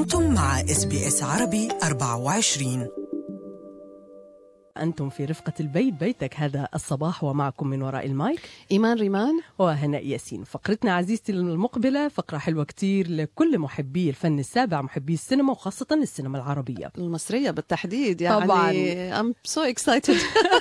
أنتم مع اس بي اس عربي 24 أنتم في رفقة البيت بيتك هذا الصباح ومعكم من وراء المايك إيمان ريمان وهناء ياسين فقرتنا عزيزتي المقبلة فقرة حلوة كتير لكل محبي الفن السابع محبي السينما وخاصة السينما العربية المصرية بالتحديد يعني طبعاً. I'm so excited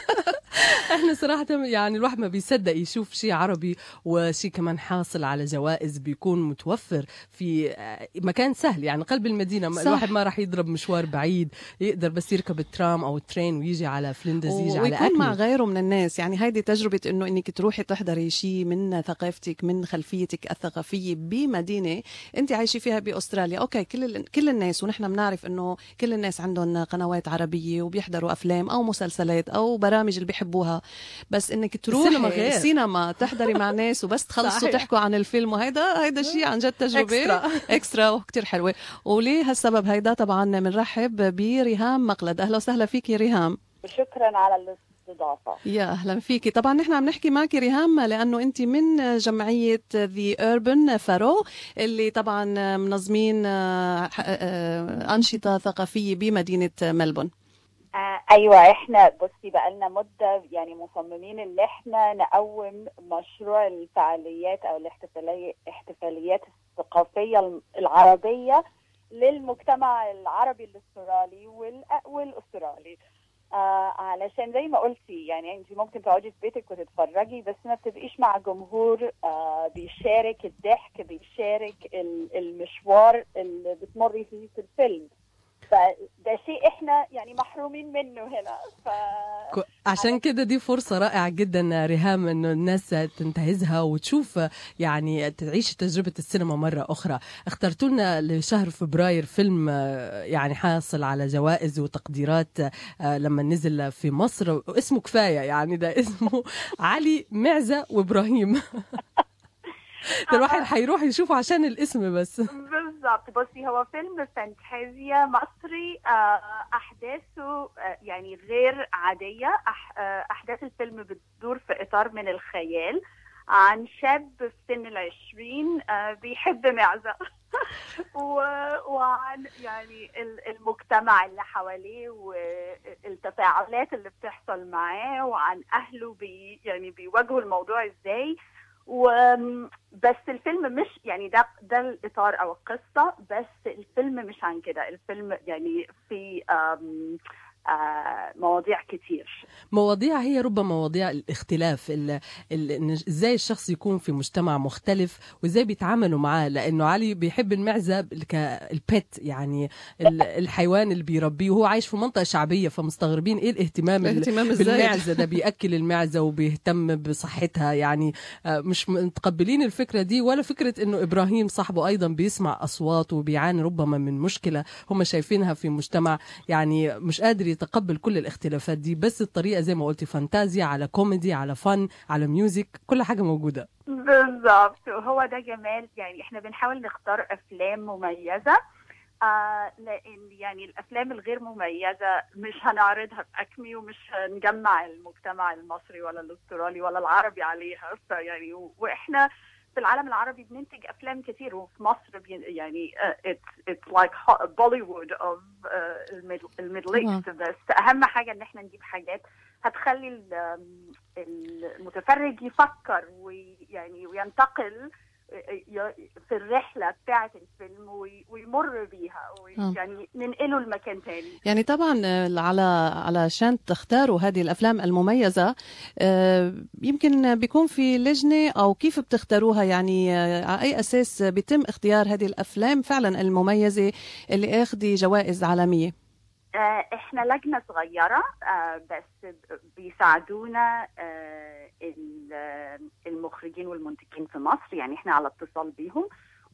احنا صراحة يعني الواحد ما بيصدق يشوف شيء عربي وشيء كمان حاصل على جوائز بيكون متوفر في آه، مكان سهل يعني قلب المدينة صح. الواحد ما راح يضرب مشوار بعيد يقدر بس يركب الترام أو الترين ويجي على فلندرز يجي على ويكون مع أكمل غيره من الناس يعني هيدي تجربة انه انك تروحي تحضري شيء من ثقافتك من خلفيتك الثقافية بمدينة انت عايشة فيها باستراليا اوكي كل ال- كل الناس ونحن بنعرف انه كل الناس عندهم قنوات عربية وبيحضروا افلام او مسلسلات او برامج اللي بيحبوها بس انك تروحي السينما غير. السينما تحضري مع ناس وبس تخلصوا صحيح. تحكوا عن الفيلم وهيدا هيدا شيء عن جد تجربة إكسترا. اكسترا وكتير حلوة وليه هالسبب هيدا طبعا بنرحب بريهام مقلد اهلا وسهلا فيكي ريهام شكرا على الاستضافة يا اهلا فيكي طبعا نحن عم نحكي معك ريهام لانه انت من جمعيه ذا اوربن فارو اللي طبعا منظمين آه، آه، انشطه ثقافيه بمدينه ملبون آه ايوه احنا بصي بقالنا مده يعني مصممين ان احنا نقوم مشروع الفعاليات او الاحتفاليه الاحتفاليات الثقافيه العربيه للمجتمع العربي الاسترالي والأ- والاسترالي آه علشان زي ما قلتي يعني انت ممكن تقعدي في بيتك وتتفرجي بس ما بتبقيش مع جمهور آه بيشارك الضحك بيشارك ال- المشوار اللي بتمري فيه في الفيلم فده شيء احنا يعني محرومين منه هنا ف كو- عشان كده دي فرصة رائعة جدا ريهام انه الناس تنتهزها وتشوف يعني تعيش تجربة السينما مرة أخرى اخترتوا لنا لشهر فبراير فيلم آه، يعني حاصل على جوائز وتقديرات آه، لما نزل في مصر اسمه كفاية يعني ده اسمه علي معزة وإبراهيم ده الواحد حيروح يشوفه عشان الاسم بس بالظبط بصي هو فيلم فانتازيا مصري آه، احداثه آه، يعني غير عاديه أح- آه، احداث الفيلم بتدور في اطار من الخيال عن شاب في سن العشرين آه، بيحب معزة و- وعن يعني ال- المجتمع اللي حواليه والتفاعلات اللي بتحصل معاه وعن أهله بي يعني بيواجهوا الموضوع ازاي و بس الفيلم مش يعني ده ده الاطار او القصه بس الفيلم مش عن كده الفيلم يعني في آم، آه، مواضيع كتير مواضيع هي ربما مواضيع الاختلاف ال- ال- إن ازاي الشخص يكون في مجتمع مختلف وازاي بيتعاملوا معاه لانه علي بيحب المعزه كالبيت يعني ال- الحيوان اللي بيربيه وهو عايش في منطقه شعبيه فمستغربين ايه الاهتمام ال- الاهتمام الزايد بالمعزه ده بياكل المعزه وبيهتم بصحتها يعني آه، مش متقبلين الفكره دي ولا فكره انه ابراهيم صاحبه ايضا بيسمع اصوات وبيعاني ربما من مشكله هم شايفينها في مجتمع يعني مش قادر يتقبل كل الاختلافات دي بس الطريقه زي ما قلتي فانتازيا على كوميدي على فن على ميوزك كل حاجه موجوده بالظبط وهو ده جمال يعني احنا بنحاول نختار افلام مميزه آه لان يعني الافلام الغير مميزه مش هنعرضها في اكمي ومش هنجمع المجتمع المصري ولا الاسترالي ولا العربي عليها فيعني و- واحنا في العالم العربي بننتج افلام كتير وفي مصر بي يعني اتس اتس لايك بوليوود اوف الميدل طبعاً. ايست بس اهم حاجه ان احنا نجيب حاجات هتخلي ال- المتفرج يفكر ويعني وينتقل ي- في الرحله بتاعه الفيلم وي- ويمر بيها آه. ويعني ننقله لمكان تاني يعني طبعا آه، على علشان تختاروا هذه الافلام المميزه آه، يمكن بيكون في لجنه او كيف بتختاروها يعني آه، على اي اساس بيتم اختيار هذه الافلام فعلا المميزه اللي اخذي جوائز عالميه آه، احنا لجنه صغيره آه، بس ب- بيساعدونا آه، ال- آه، المخرجين والمنتجين في مصر يعني احنا على اتصال بيهم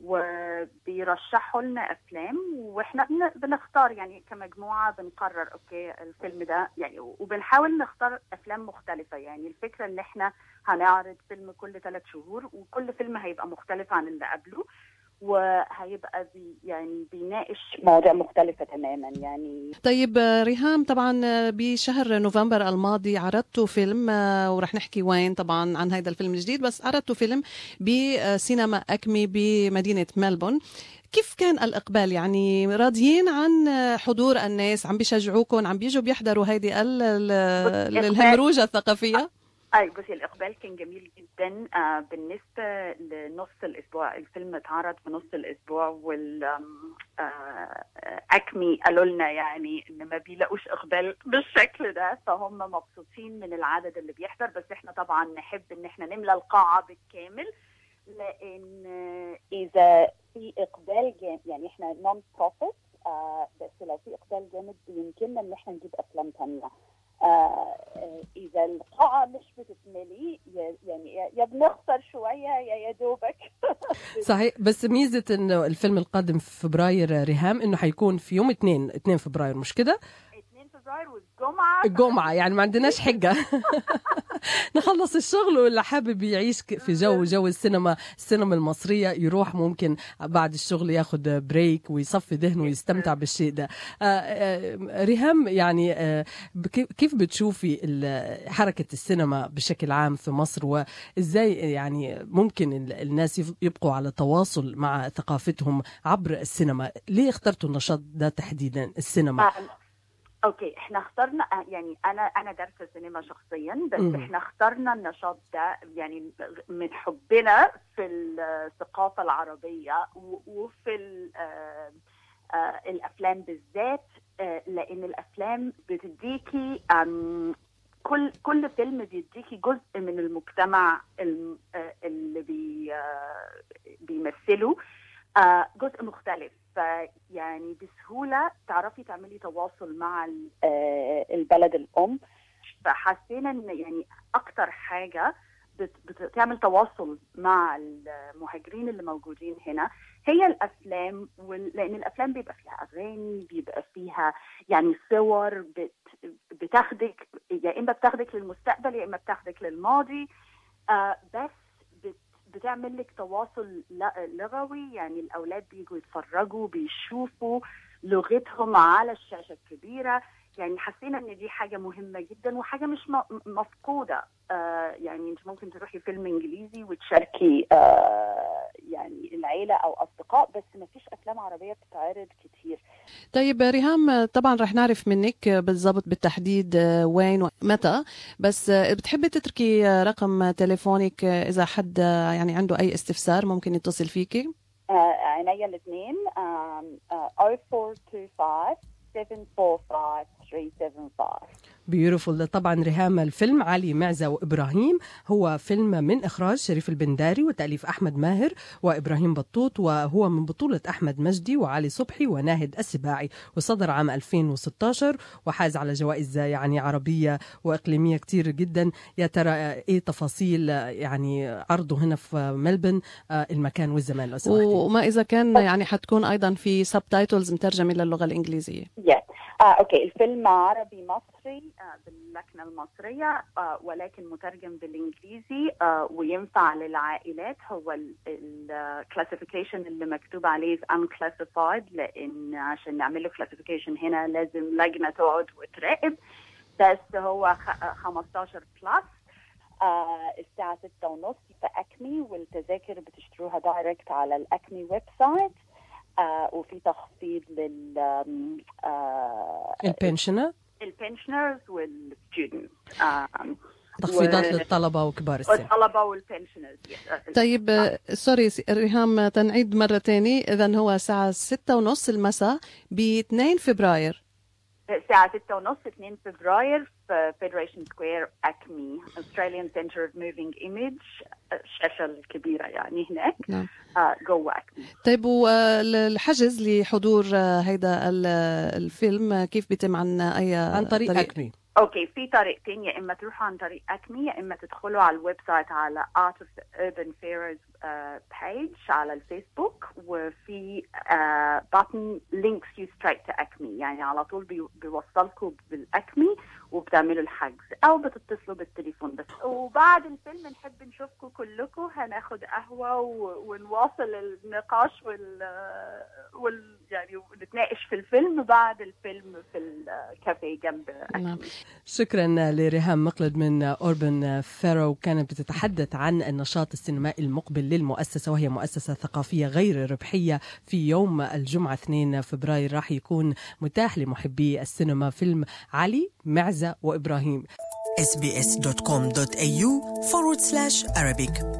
وبيرشحوا لنا افلام واحنا بن- بنختار يعني كمجموعه بنقرر اوكي الفيلم ده يعني وبنحاول نختار افلام مختلفه يعني الفكره ان احنا هنعرض فيلم كل ثلاث شهور وكل فيلم هيبقى مختلف عن اللي قبله وهيبقى بي يعني بيناقش مواضيع مختلفة تماما يعني طيب آه، ريهام طبعا آه، بشهر نوفمبر الماضي عرضتوا فيلم آه، ورح نحكي وين طبعا عن هذا الفيلم الجديد بس عرضتوا فيلم بسينما أكمي بمدينة ملبون كيف كان الاقبال يعني راضيين عن حضور الناس عم بيشجعوكم عم بيجوا بيحضروا هيدي ال- ال- الهمروجه الثقافيه اي بصي الاقبال كان جميل جدا آه بالنسبه لنص الاسبوع الفيلم اتعرض في نص الاسبوع وال آم، آه اكمي قالوا لنا يعني ان ما بيلاقوش اقبال بالشكل ده فهم مبسوطين من العدد اللي بيحضر بس احنا طبعا نحب ان احنا نملى القاعه بالكامل لان آه، اذا في اقبال جامد يعني احنا نون بروفيت بس لو في اقبال جامد يمكننا ان احنا نجيب افلام ثانيه آه، آه، اذا القاعه مش بتتملي يا- يعني يا- يا بنخسر شويه يا يا دوبك صحيح بس ميزه انه الفيلم القادم في فبراير ريهام انه حيكون في يوم 2 2 فبراير مش كده 2 فبراير والجمعه الجمعه يعني ما عندناش حجه نخلص الشغل واللي حابب يعيش ك- في جو جو السينما السينما المصريه يروح ممكن بعد الشغل ياخد بريك ويصفي ذهنه ويستمتع بالشيء ده آه، آه، ريهام يعني آه، بك- كيف بتشوفي ال- حركه السينما بشكل عام في مصر وازاي يعني ممكن ال- الناس يف- يبقوا على تواصل مع ثقافتهم عبر السينما ليه اخترتوا النشاط ده تحديدا السينما آه، اوكي احنا اخترنا آه، يعني انا انا دارسه سينما شخصيا بس مم. احنا اخترنا النشاط ده يعني من حبنا في الثقافه العربيه و- وفي ال- آه، آه، الافلام بالذات آه، لان الافلام بتديكي آم، كل كل فيلم بيديكي جزء من المجتمع الم- آه، اللي بي آه، بيمثله آه، جزء مختلف فيعني بسهوله تعرفي تعملي تواصل مع ال- آه، البلد الام فحسينا ان يعني اكتر حاجه بت- بتعمل تواصل مع المهاجرين اللي موجودين هنا هي الافلام وال... لان الافلام بيبقى فيها اغاني بيبقى فيها يعني صور بت... بتاخدك يا اما بتاخدك للمستقبل يا اما بتاخدك للماضي آه بس بت... بتعمل لك تواصل ل- لغوي يعني الاولاد بيجوا يتفرجوا بيشوفوا لغتهم على الشاشه الكبيره يعني حسينا ان دي حاجه مهمه جدا وحاجه مش م- مفقوده آه يعني انت ممكن تروحي فيلم انجليزي وتشاركي آه يعني العيله او اصدقاء بس ما فيش افلام عربيه بتتعرض كتير طيب ريهام طبعا رح نعرف منك بالضبط بالتحديد وين ومتى بس بتحبي تتركي رقم تليفونك اذا حد يعني عنده اي استفسار ممكن يتصل فيكي آه عينيا الاثنين 0425 745 375 بيوتيفول طبعا ريهام الفيلم علي معزة وإبراهيم هو فيلم من إخراج شريف البنداري وتأليف أحمد ماهر وإبراهيم بطوط وهو من بطولة أحمد مجدي وعلي صبحي وناهد السباعي وصدر عام 2016 وحاز على جوائز يعني عربية وإقليمية كتير جدا يا ترى إيه تفاصيل يعني عرضه هنا في ملبن آه، المكان والزمان لو سمحتي وما اذا كان يعني حتكون ايضا في سب تايتلز مترجمه للغه الانجليزيه Yeah. آه، اوكي الفيلم عربي مصري آه، باللكنه المصريه آه، ولكن مترجم بالانجليزي آه، وينفع للعائلات هو الكلاسيفيكيشن اللي مكتوب عليه is unclassified لان عشان نعمل له كلاسيفيكيشن هنا لازم لجنه تقعد وتراقب بس هو خ- آه، 15 بلس آه الساعة ستة ونص في أكمي والتذاكر بتشتروها دايركت على الأكمي ويب سايت آه وفي تخفيض لل آم، آه البنشنة البنشنرز والستودنتس تخفيضات و- للطلبة وكبار السن والطلبة والبنشنرز طيب آه، سوري س- ريهام تنعيد مرة تاني إذا هو الساعة ستة ونص المساء ب 2 فبراير الساعة ستة ونص 2 فبراير في فيدريشن سكوير أكمي Australian Center of Moving Image الشاشة الكبيرة يعني هناك نعم. آه جوه أكمي طيب والحجز لحضور آه، هيدا ال- الفيلم آه، كيف بيتم عن أي عن طريق أكمي اوكي في طريقتين يا اما تروحوا عن طريق اكمي يا اما تدخلوا على الويب سايت على Art of Urban Fairs بيج على الفيسبوك وفي بutton links you straight to اكمي يعني على طول بي- بيوصلكم بالاكمي وبتعملوا الحجز او بتتصلوا بالتليفون بس وبعد الفيلم نحب نشوفكم كلكم هناخد قهوه و- ونواصل النقاش وال, وال يعني ونتناقش في الفيلم بعد الفيلم في الكافيه جنب نعم شكرا لريهام مقلد من أوربن فيرو كانت بتتحدث عن النشاط السينمائي المقبل للمؤسسة وهي مؤسسة ثقافية غير ربحية في يوم الجمعة 2 فبراير راح يكون متاح لمحبي السينما فيلم علي معزة وإبراهيم sbs.com.au forward slash Arabic